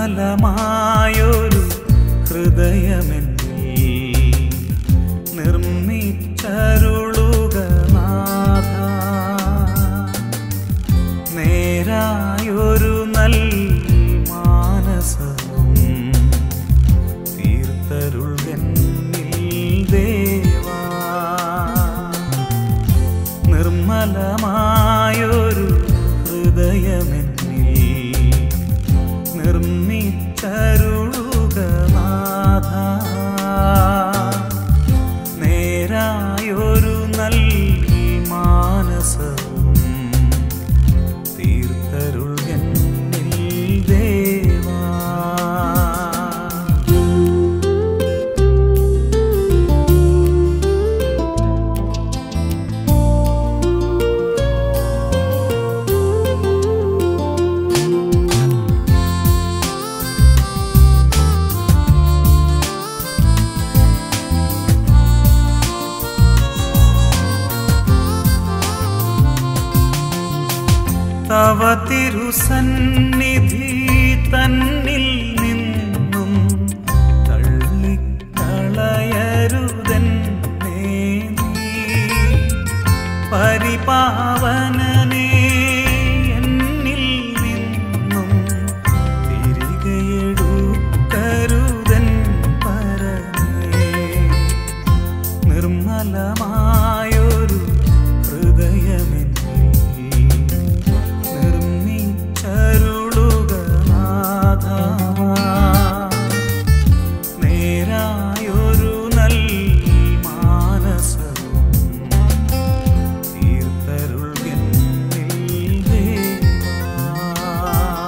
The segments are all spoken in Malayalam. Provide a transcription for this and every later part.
നിർമ്മലമായൊരു ഹൃദയമെന്നിൽ നിർമ്മിച്ചരുളുക നാഥ നേരായൊരു നൽ മാനസവും തീർത്തരുൾകന്നിൽ ദേവാ നിർമ്മലമായൊരു ഹൃദയമെന്നിൽ നിർമ്മിച്ചരുളുക നാഥ നേരായൊരു നൽ മാനസവും തീർത്തരുൾകന്നിൽ ദേവാ തവ തിരുസന്നിധി തന്നിൽ നിന്നും തള്ളിക്കളയരുതെന്നേ നീ പരിപാവനനേ എന്നിൽ നിന്നും തിരികെയെടുക്കരുതൻ പരമേ നിർമ്മലമായൊരു ഹൃദയമെന്നിൽ നിർമ്മിച്ചരുളുക നാഥ നേരായൊരു നൽ മാനസവും തീർത്തരുൾകന്നിൽ ദേവാ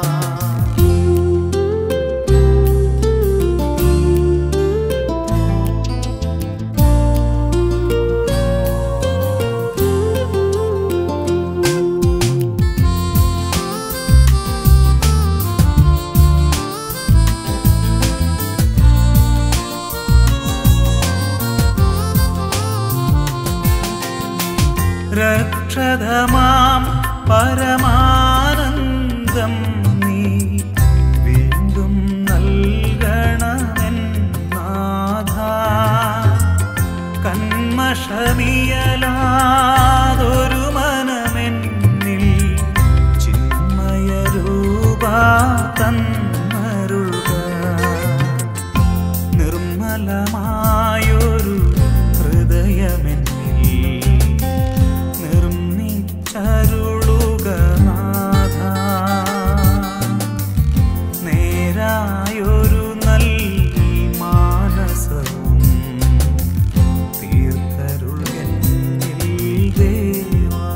രക്ഷതമാം പരമാനന്ദം നീ വീണ്ടും നൽകണമെന്നാഥ കന്മഷമിയലാതൊരു മനമെന്നിൽ ചിന്മയരൂപ തന്നരുൾക നിർമ്മലമായൊരു ഹൃദയമെന്നിൽ നിർമ്മിച്ചരുളുക നാഥ നേരായൊരു നൽ മാനസവും തീർത്തരുൾകന്നിൽ ദേവാ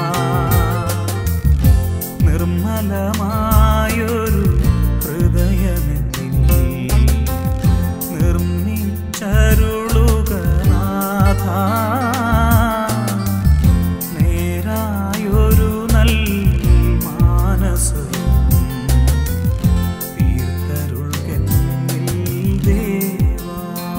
നിർമ്മലമായൊരു ഹൃദയമെന്നിൽ നിർമ്മിച്ചരുളുക നാഥ നേരായൊരു നൽ മാനസവും തീർത്തരുൾകന്നിൽ ദേവാ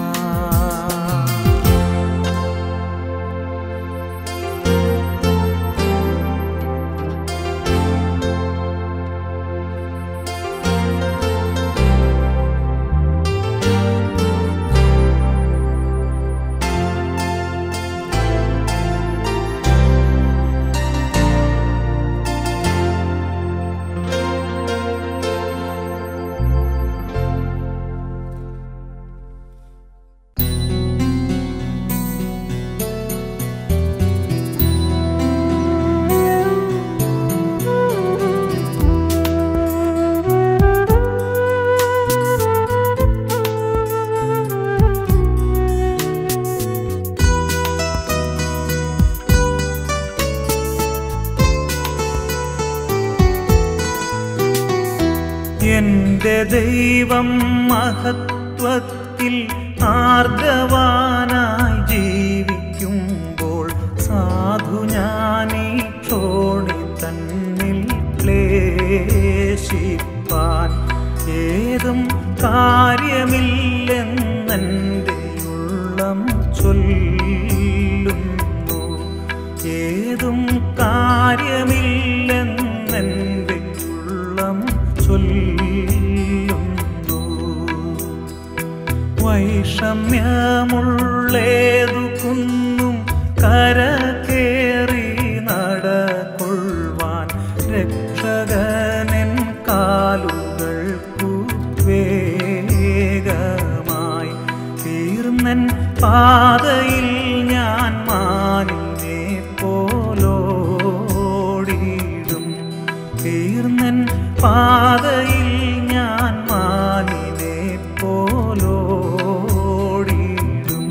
എന്റെ ദൈവം മഹത്വത്തിൽ ആർഗവാനായി ജീവിക്കുമ്പോൾ സാധു ഞാനീ ചോടി തന്നിൽ ക്ലേശിപ്പാൻ ഏതും കാര്യമില്ലെന്നെൻ്റെ ഉള്ളം ചൊല്ലുന്നു ഏതും കാര്യമില്ലെന്നെൻ്റെ ഉള്ളം ചൊല്ലുന്നു വൈഷമ്യമുള്ളേതു കുന്നും കര കേറി നടക്കൊള്ളുവാൻ രക്ഷകനൻ കാലുകൾക്കു വേഗമായി തീർന്നൻ പാതയിൽ ഞാൻ മാനിനെ പോലോടിയിടും തീർന്നൻ പാതയിൽ ഞാൻ മാനിനെ പോലോടിയിടും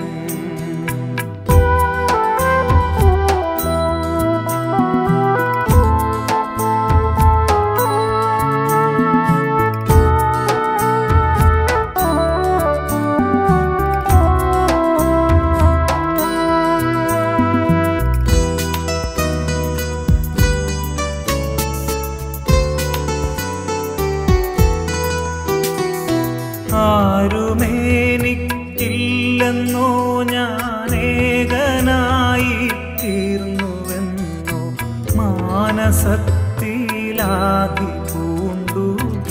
ആരുമേനിക്കില്ലെന്നോ ഞാൻ ഏകനായി തീർന്നുവെന്നോ മാനസത്തിലാകി പൂണ്ടു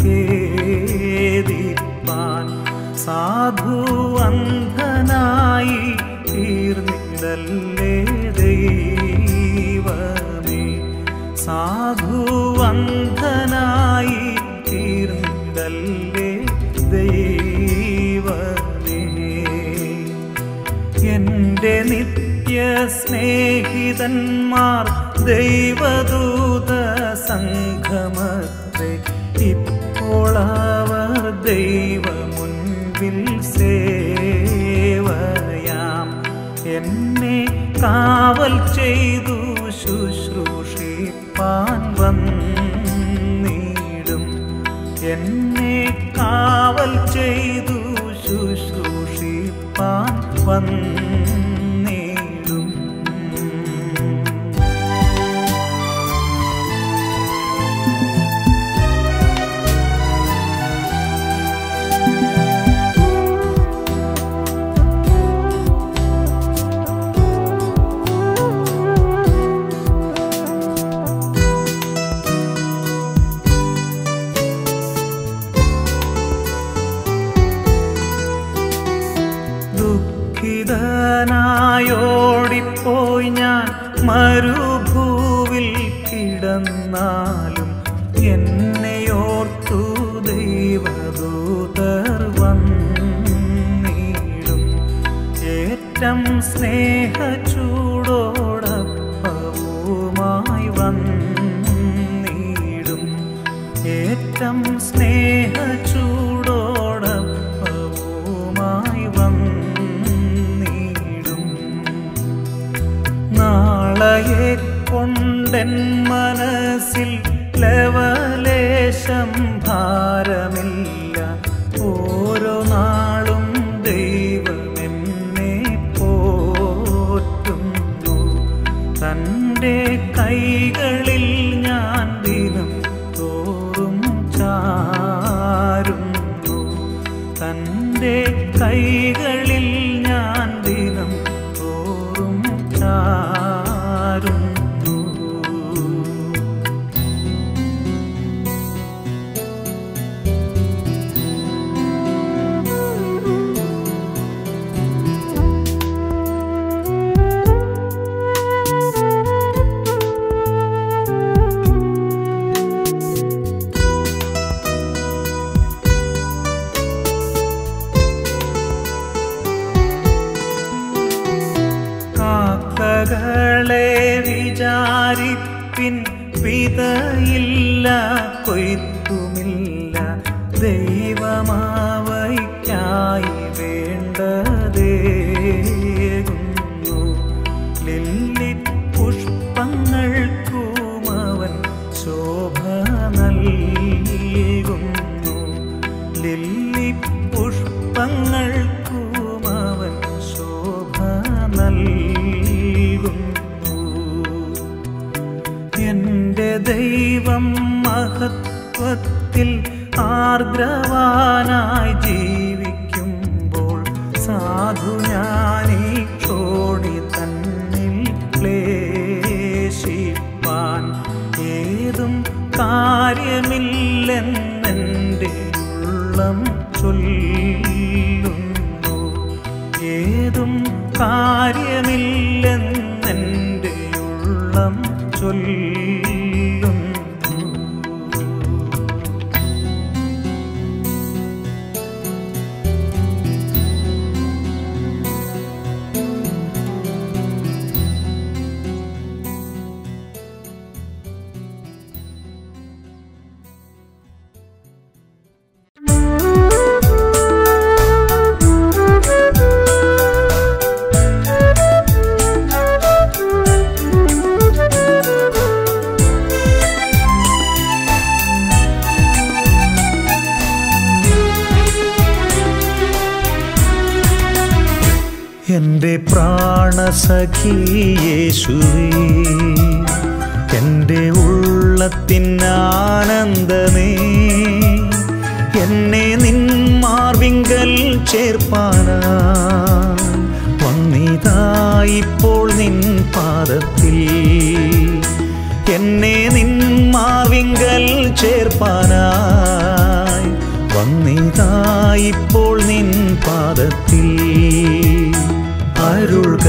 ഖേദിപ്പാൻ സാധു അന്ധനായി തീർന്നിടല്ലേ ദൈവമേ സാധു അന്ധനായി തീർന്നിടല്ലേ ദൈവമേ എന്റെ നിത്യ സ്നേഹിതന്മാർ ദൈവദൂത സംഘമത്തെ ഇപ്പോൾ അവർ ദൈവ മുൻപിൽ സേവയാം എന്നെ കാവൽ ചെയ്തു ശുശ്രൂഷിപ്പാൻ വന്നിടും എന്നെ കാവൽ ചെയ്തു ശുശ്രൂഷിപ്പാൻ വന്നിടും ദുഃഖിതനായോടിപ്പോയി ഞാൻ മരുഭൂവിൽ കിടന്നാലും എന്നെയോർത്തു ദൈവദൂതർ വന്നിടും ഏറ്റം സ്നേഹചൂടോടപ്പവുമായി വന്നിടും ഏറ്റം സ്നേഹചൂടോടപ്പവുമായി വന്നിടും നാളയെ കൊണ്ടെൻ മനസ്സിൽ ലവലേശം ഭാരമില്ല ഓരോ നാളും ദൈവമെന്നെ പോറ്റുന്നു തൻ്റെ കൈകളിൽ ഞാൻ ദിനം തോറും ചാരുന്നു തൻ്റെ കൈകളിൽ ഞാൻ ദിനം തോറും ചാരുന്നു കാക്കകളെ വിചാരിപ്പിൻ വിതയില്ല കൊയ്ത്തുമില്ല ദൈവമാവയ്ക്കായി വേണ്ടതേകുന്നു ലില്ലി പുഷ്പങ്ങൾക്കും അവൻ ശോഭ നൽകുന്നു ലില്ലി പുഷ്പങ്ങൾക്കും അവൻ ശോഭ നൽകുന്നു എന്റെ ദൈവം മഹത്വത്തിൽ ആർദ്രവാനായി ജീവിക്കുമ്പോൾ സാധു ഞാനീ ക്ഷോണി തന്നിൽ ക്ലേശിപ്പാൻ ഏതും കാര്യമില്ലെന്നെൻ്റെ ഉള്ളം ചൊല്ലുന്നു ചെയ്തിട്ടും കാര്യമില്ലെന്നെൻ്റെ ഉള്ളം ചൊല്ലുന്നു എൻ്റെ പ്രാണസഖി യേശുവേ എൻ്റെ ഉള്ളത്തിനാനന്ദമേ എന്നെ നിൻ മാർവിങ്കൽ ചേർപ്പാനാ വന്നിതായിപ്പോൾ നിൻ പാദത്തിൽ എന്നെ നിൻ മാർവിങ്കൽ ചേർപ്പാനായി വന്നിതായിപ്പോൾ നിൻ പാദത്തിൽ അരുൾക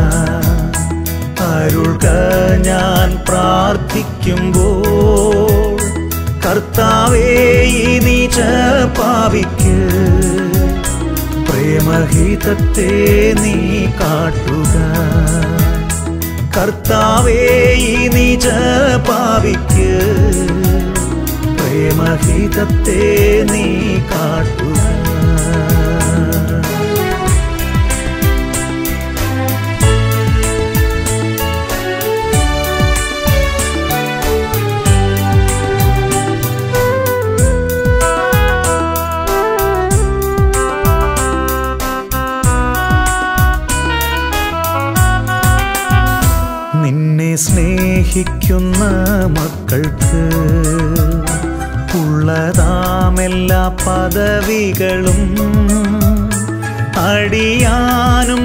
അരുൾക ഞാൻ പ്രാർത്ഥിക്കുമ്പോൾ കർത്താവേ ഈ നീച്ച പാവിക്ക് പ്രേമഹിതത്തെ നീ കാട്ടുക കർത്താവേ ഈ നീച്ച പാവിക്ക് പ്രേമഹിതത്തെ നീ കാട്ടുക നിന്നെ സ്നേഹിക്കുന്ന മക്കൾക്ക് ഉള്ളതാമെല്ലാ പദവികളും അടിയാനും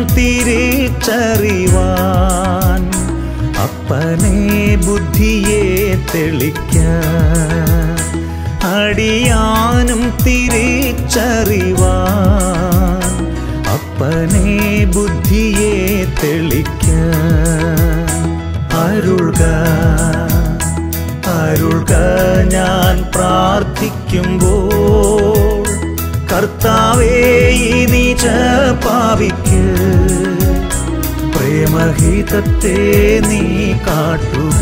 തിരിച്ചറിവാൻ അപ്പനെ ബുദ്ധിയെ തെളിക്കാൻ അടിയാനും തിരിച്ചറിവാൻ അപ്പനെ ബുദ്ധിയെ തെളിക്കാൻ അരുൾക അരുൾക ഞാൻ പ്രാർത്ഥിക്കുമ്പോൾ കർത്താവേ ഈ നീച്ച പാവിക്ക് പ്രേമഹിതത്തെ നീ കാട്ടുക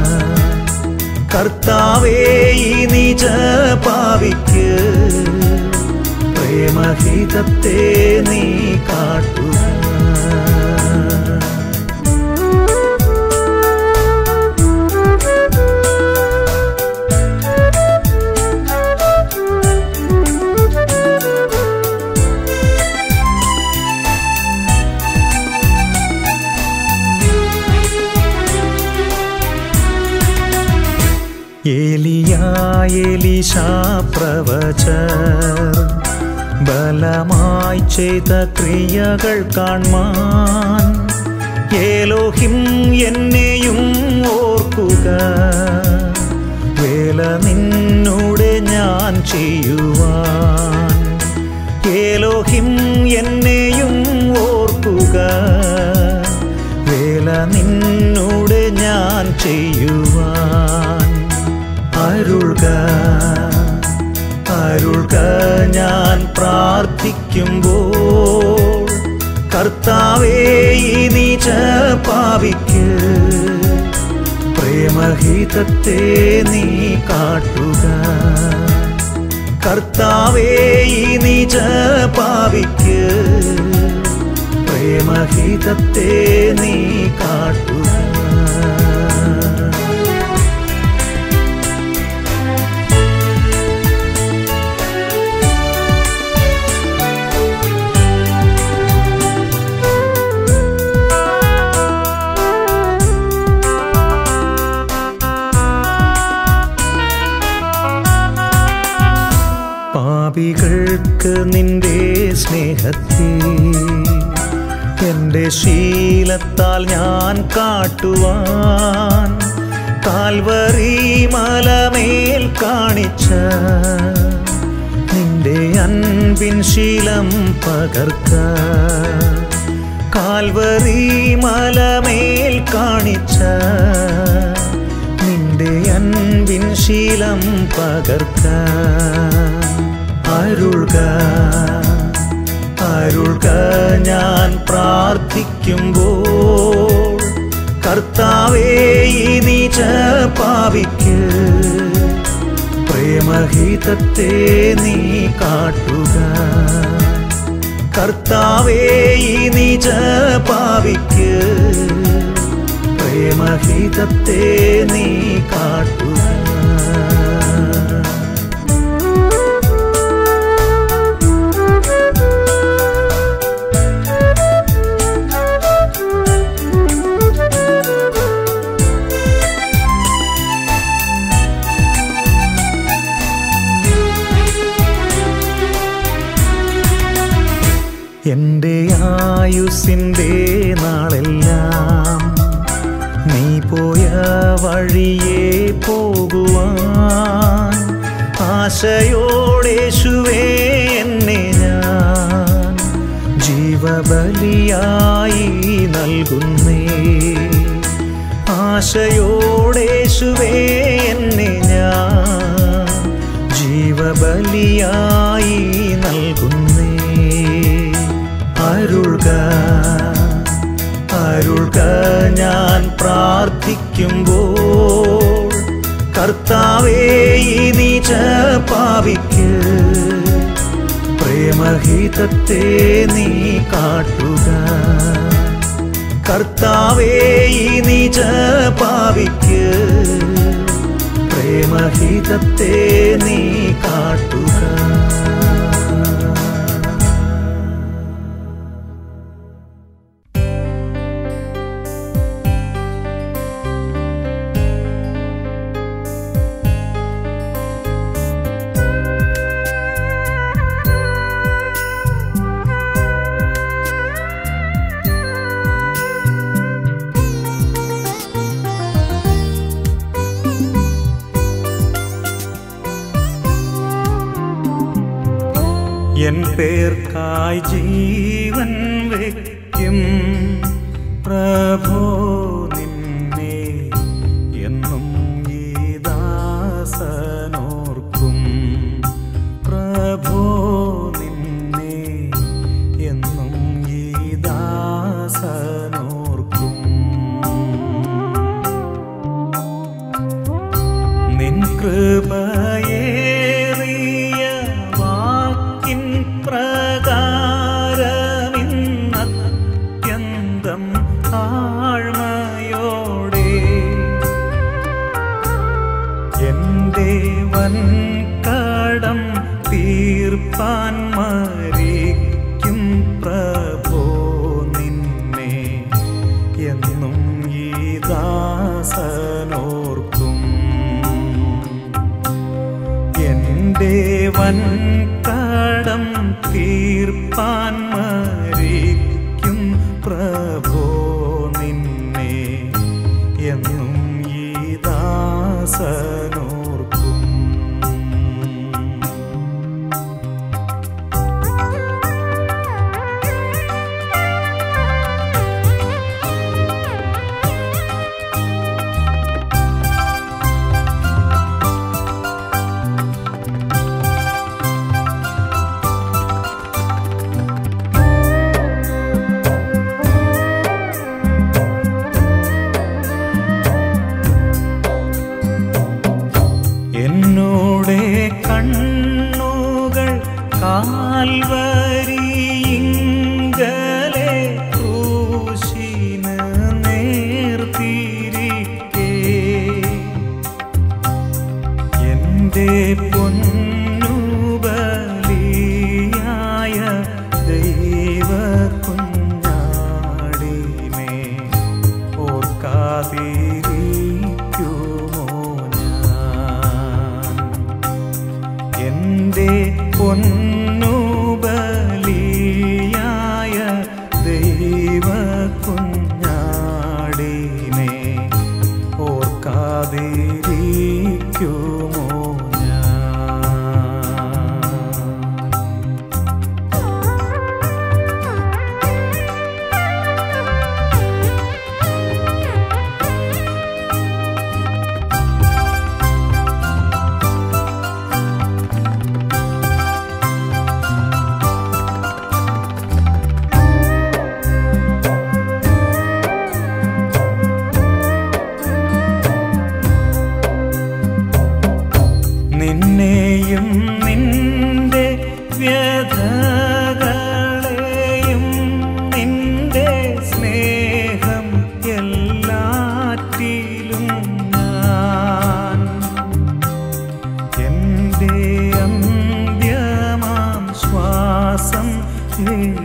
കർത്താവേ ഈ നീച്ച പാവിക്ക് പ്രേമഹിതത്തെ നീ കാട്ടുക ഏലിയായേലിശ പ്രവച ബലമായി ചെയ്ത ക്രിയകൾ കാൺമാൻ ഏലോഹിം എന്നെയും ഓർക്കുക വേല നിന്നൂടെ ഞാൻ ചെയ്യുവാൻ ഏലോഹിം എന്നെയും ഓർക്കുക വേല നിന്നൂടെ ഞാൻ ചെയ്യുവാൻ അരുൾക അരുൾക ഞാൻ പ്രാർത്ഥിക്കുമ്പോൾ കർത്താവേ ഈ നീച്ച പാവിക്ക് പ്രേമഹിതത്തെ നീ കാട്ടുക കർത്താവേ ഈ നീച്ച പാവിക്ക് പ്രേമഹിതത്തെ നീ കാട്ടുക പാപികൾക്ക് നിന്റെ സ്നേഹത്തെ എൻ്റെ ശീലത്താൽ ഞാൻ കാട്ടുവാൻ കാൽവറി മലമേൽ കാണിച്ച നിന്റെ അൻപിൻ ശീലം പകർക്ക കാൽവറി മലമേൽ കാണിച്ച നിന്റെ അൻപിൻ ശീലം പകർക്ക അരുൾക അരുൾക ഞാൻ പ്രാർത്ഥിക്കുമ്പോൾ കർത്താവേ ഈ നീച്ച പാവിക്ക് പ്രേമഹിതത്തെ നീ കാട്ടുക കർത്താവേ ഈ നീച്ച പാവിക്ക് പ്രേമഹിതത്തെ നീ കാട്ടുക എൻ്റെ ആയുസിൻ്റെ നാളെല്ലാം നീ പോയ വഴിയേ പോകുവാൻ ആശയോടേശുവേ എന്നെ ഞാൻ ജീവബലിയായി നൽകുന്നേ ആശയോടേശുവേ എന്നെ ഞാൻ ജീവബലിയായി നൽകുന്നേ അരുൾക അരുൾക ഞാൻ പ്രാർത്ഥിക്കുമ്പോൾ കർത്താവേ ഈ നീച്ച പാവിക്ക് പ്രേമഹിതത്തെ നീ കാട്ടുക കർത്താവേ ഈ നീച്ച പാവിക്ക് പ്രേമഹിതത്തെ നീ കാട്ടുക എൻ പേർക്കായി ജീവൻ വയ്ക്കും പ്രഭോ നിന്നെ എന്നും ഈ ദാസനോർക്കും പ്രഭോ നിന്നെ എന്നും ഈ ദാസനോർക്കും നിൻ കൃപയേറിയ വാക്കിൻ പ്രകാരമിന്നത്യന്തം താഴ്മയോടെ എൻ്റെ വൻ കടം തീർപ്പാൻ മരിക്കും പ്രഭോ നിന്നെ എന്നും ഈ ദാസനോർക്കും എൻ്റെ വൻ കടം തീർപ്പാൻ മരിക്കും പ്രഭോ നിന്നെ എന്നും ഈ ദാസനോർക്കും ും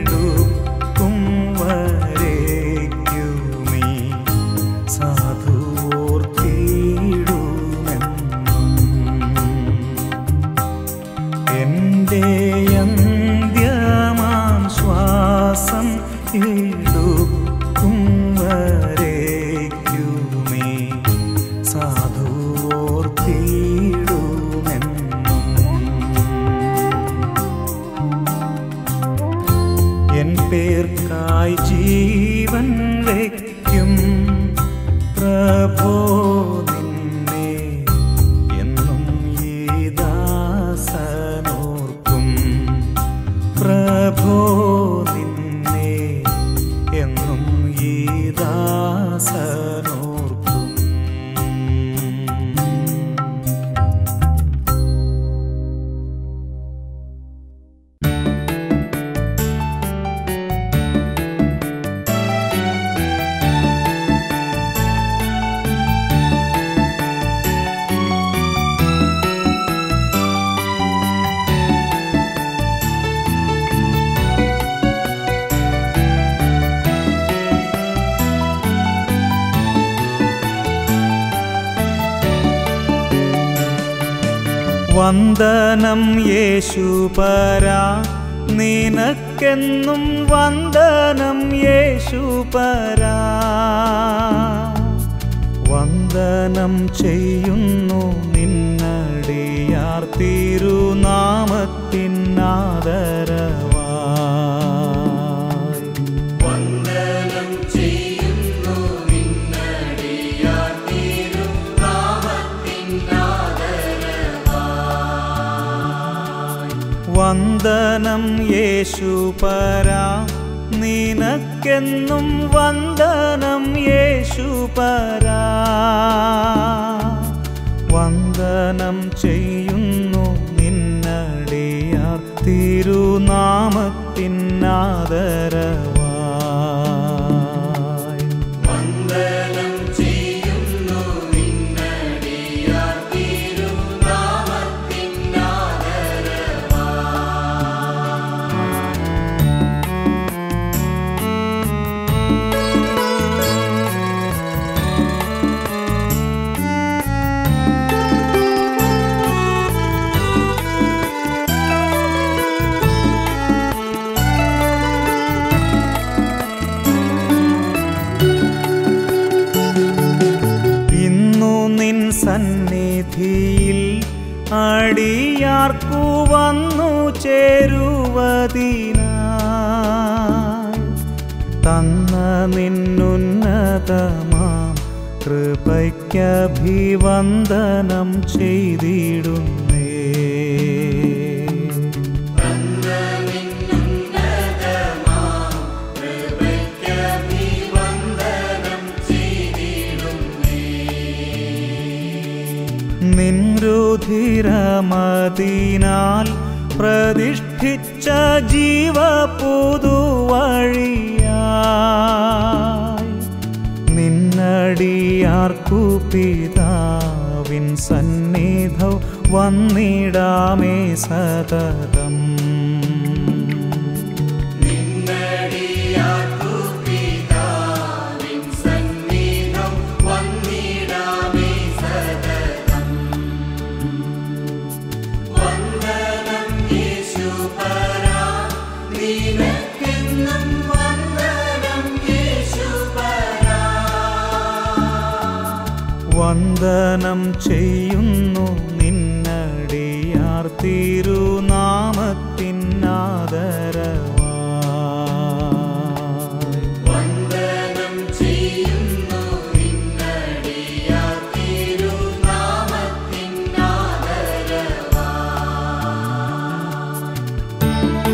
എടുക്കും വരേക്കുമീ സാധുവോർത്തിടുമെന്നും എൻ്റെ അന്ത്യമാം ശ്വാസം എടുക്കും വരേക്കുമേ സാധുവോർത്തിടുമെന്നും എൻ പേർക്കായി ജീവൻ വയ്ക്കും പ്രഭോ നിന്നെ എന്നും ഈ ദാസനോർക്കും പ്രഭോ നിന്നെ എന്നും ഈ ദാസനോർക്കും വന്ദനം യേശുപരാ നിനക്കെന്നും വന്ദനം യേശുപരാ വന്ദനം ചെയ്യുന്നു നിന്നടിയാർ തിരുനാമത്തിനാദരവായി വന്ദനം ചെയ്യുന്നു നിന്നടിയാർ തിരുനാമത്തിനാദരവായി വന്ദനം യേശുപരാ നിനക്കെന്നും വന്ദനം യേശുപരാ വന്ദനം ചെയ്യുന്നു നിന്നടിയാർ തിരുനാമത്തിനാദരവായി വന്ദനം ചെയ്യുന്നു നിന്നടിയാർ തിരുനാമത്തിനാദരവായി ഇന്നു നിൻ സന്നിധിയിൽ അടിയാർക്കു വന്നു ചേരുവതിനായി തന്ന നിന്നുന്നതമാം കൃപയ്ക്കഭിവന്ദനം ചെയ്തിടുന്നേ നിൻരുധിരമതിനാൽ പ്രതിഷ്ഠിച്ച ജീവ പുതുവഴിയായി നിന്നടിയാർക്കു പിതാവിൻ സന്നിധൗ വന്നിടാമേ സതതം നിന്നടിയാർക്കു പിതാവിൻ സന്നിധം വന്നിടാമേ സതതം വന്ദനം യേശുപരാ നിനക്കെന്നും വന്ദനം യേശുപരാ വന്ദനം ചെയ്യുന്നു നിന്നടിയാർ തിരുനാമത്തിനാദരവായി വന്ദനം ചെയ്യുന്നു നിന്നടിയാർ തിരുനാമത്തിനാദരവായി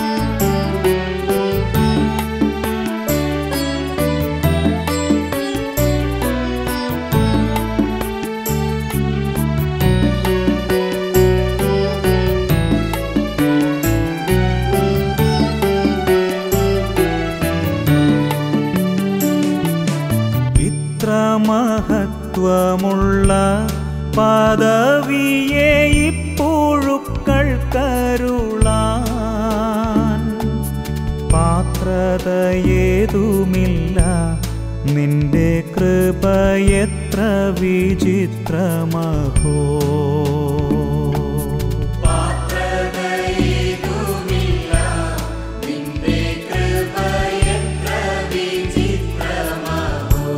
ഇത്ര മഹത്വമുള്ള പദവിയെ ഇപ്പുഴുക്കൾ കരുളാൻ പാ പാത്രതയേതുമില്ല നിന്റെ കൃപ എത്ര വിചിത്രമഹോ പാത്രതയേതുമില്ല നിന്റെ കൃപ എത്ര വിചിത്രമോ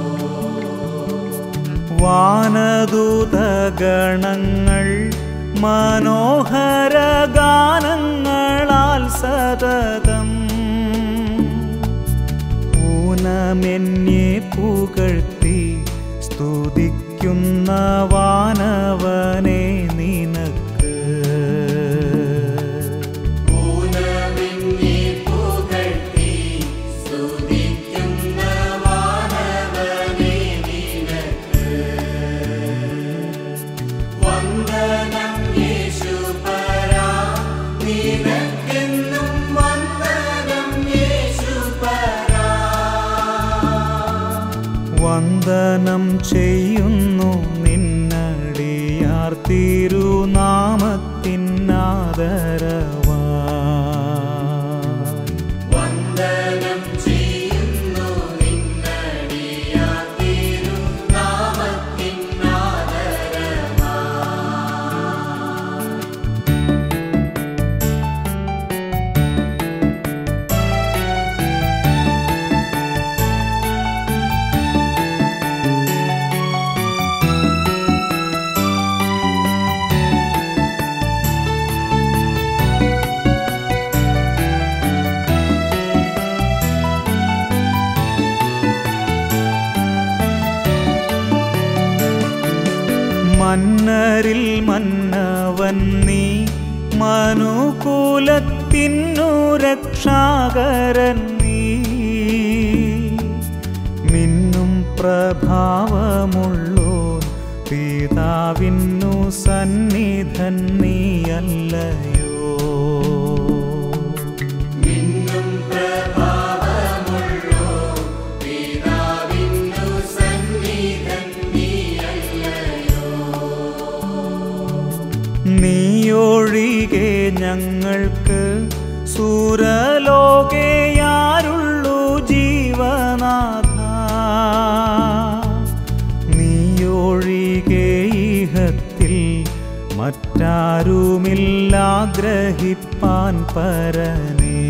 വാനദൂതഗണങ്ങൾ മനോഹര ഗാനങ്ങളാൽ സതതം ഊനമെന്നെ പുകഴ്ത്തി സ്തുതിക്കുന്ന വാനവനെ നിനക്ക് ഊനമിന്നി പുകഴ്ത്തി സ്തുതിക്കുന്ന വാനവനെ നിനക്ക് വന്ദനം യേശുപരാ നിനക്കെന്നും വന്ദനം യേശുപരാ വന്ദനം ചെയ്യുന്നു നിന്നടിയാർ തിരുനാമത്തിനാദരവായി വന്ദനം ചെയ്യുന്നു നിന്നടിയാ തിരുനാമത്തിനാദരവാ മന്നരിൽ മന്നവൻ നീ മനുകൂലത്തിനു രക്ഷാകരൻ നീ മിന്നും പ്രഭാവമുള്ളോ പിതാവിന്നു സന്നിധൻ നീയല്ലയോ മിന്നും പ്രഭാവമുള്ളോ പിതാവിന്നു സന്നിധൻ നീയല്ലയോ നീയൊഴികെ ഞങ്ങൾക്ക് സുരലോകയാരുള്ളൂ ജീവനാഥ നീയൊഴികെ ഇഹത്തിൽ മറ്റാരുമില്ലാഗ്രഹിപ്പാൻ പരനേ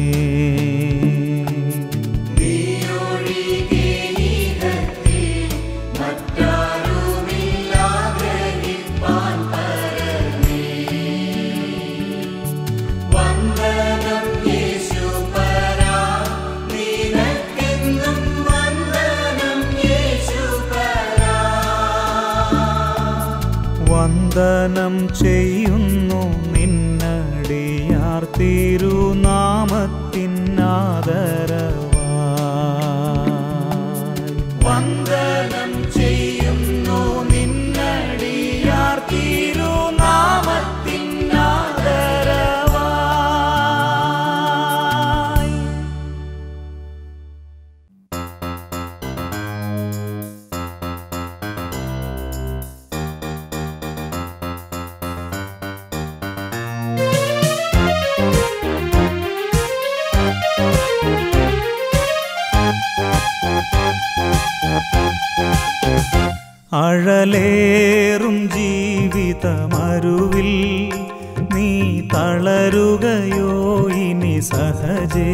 നീയൊഴികെ ഈഹത്തിൽ മറ്റാരുമില്ലാഗ്രഹിപ്പാൻ പരമേ വന്ദനം യേശുപരാ നിനക്കെന്നും വന്ദനം യേശുപരാ വന്ദനം ചെയ്യുന്നു നിന്നടിയാർ തിരുനാമത്തിനാദരവായി വന്ദനം ചെയ്യുന്നു നിന്നടിയാർ തിരുനാമത്തിനാദരവായി അഴലേറും ജീവിതമരുവിൽ നീ തളരുകയോ ഇനി സഹജേ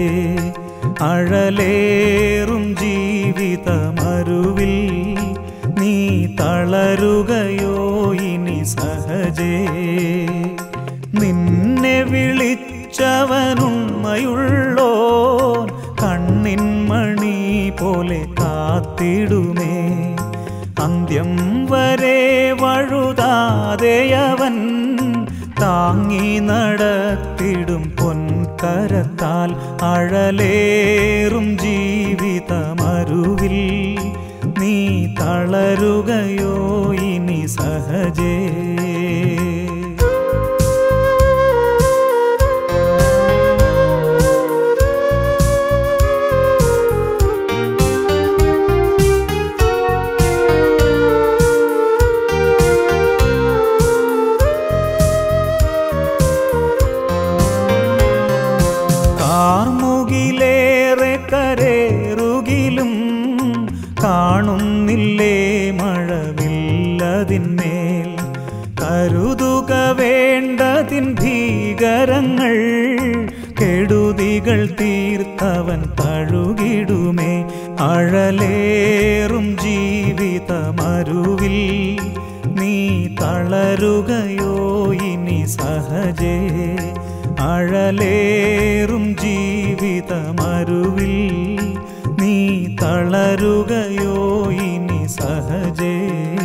അഴലേറും ജീവിതമരുവിൽ നീ തളരുകയോ ഇനി സഹജേ നിന്നെ വിളിച്ചവനുണ്മയുള്ളോ കണ്ണിൻ മണി പോലെ കാത്തിടുമേ അന്ത്യം വരെ വഴുതാതെയവൻ താങ്ങി നടത്തിടും പൊൻകരത്താൽ അഴലേറും ജീവിതമരുവിൽ നീ തളരുകയോ ഇനി സഹജേ കാർമുകിലേ ശിഖരങ്ങൾ കെടുതികൾ തീർത്തവൻ തഴുകിടുമേ അഴലേറും ജീവിതമരുവിൽ നീ തളരുകയോ ഇനി സഹജേ അഴലേറും ജീവിതമരുവിൽ നീ തളരുകയോ ഇനി സഹജേ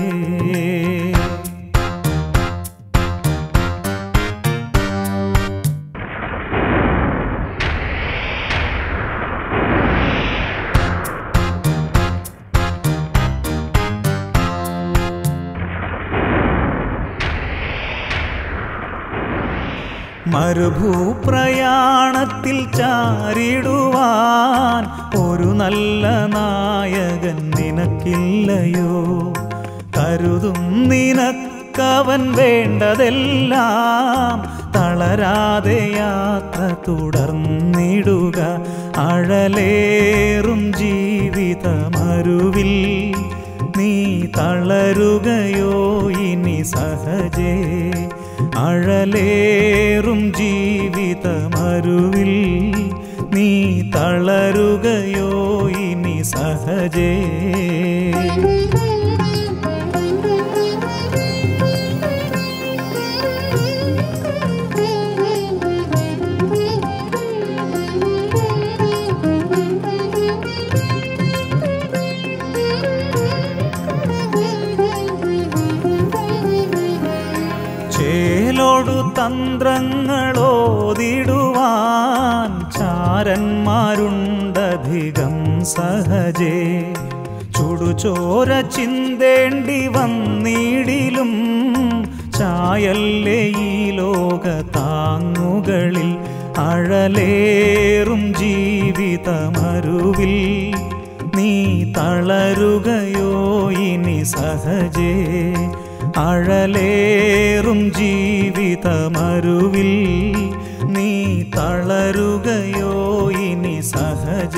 മരുഭൂപ്രയാണത്തിൽ ചാരിടുവാൻ ഒരു നല്ല നായകൻ നിനക്കില്ലയോ കരുതും നിനക്കവൻ വേണ്ടതെല്ലാം തളരാതെ യാത്ര തുടർന്നിടുക അഴലേറും ജീവിതമരുവിൽ നീ തളരുകയോ ഇനി സഹജേ അഴലേറും ജീവിതമരുവിൽ നീ തളരുകയോ ഇനി സഹജേ ചേലോടു തന്ത്രങ്ങളോതിടുവാൻ ചാരന്മാരുണ്ടധികം സഹജേ ചുടുചോര ചിന്തേണ്ടി വന്നിടിലും ചായല്ലേ ഈ ലോക താങ്ങുകളിൽ അഴലേറും ജീവിതമരുവിൽ നീ തളരുകയോ ഇനി സഹജേ അഴലേറും ജീവിതമരുവിൽ നീ തളരുകയോ ഇനി സഹജേ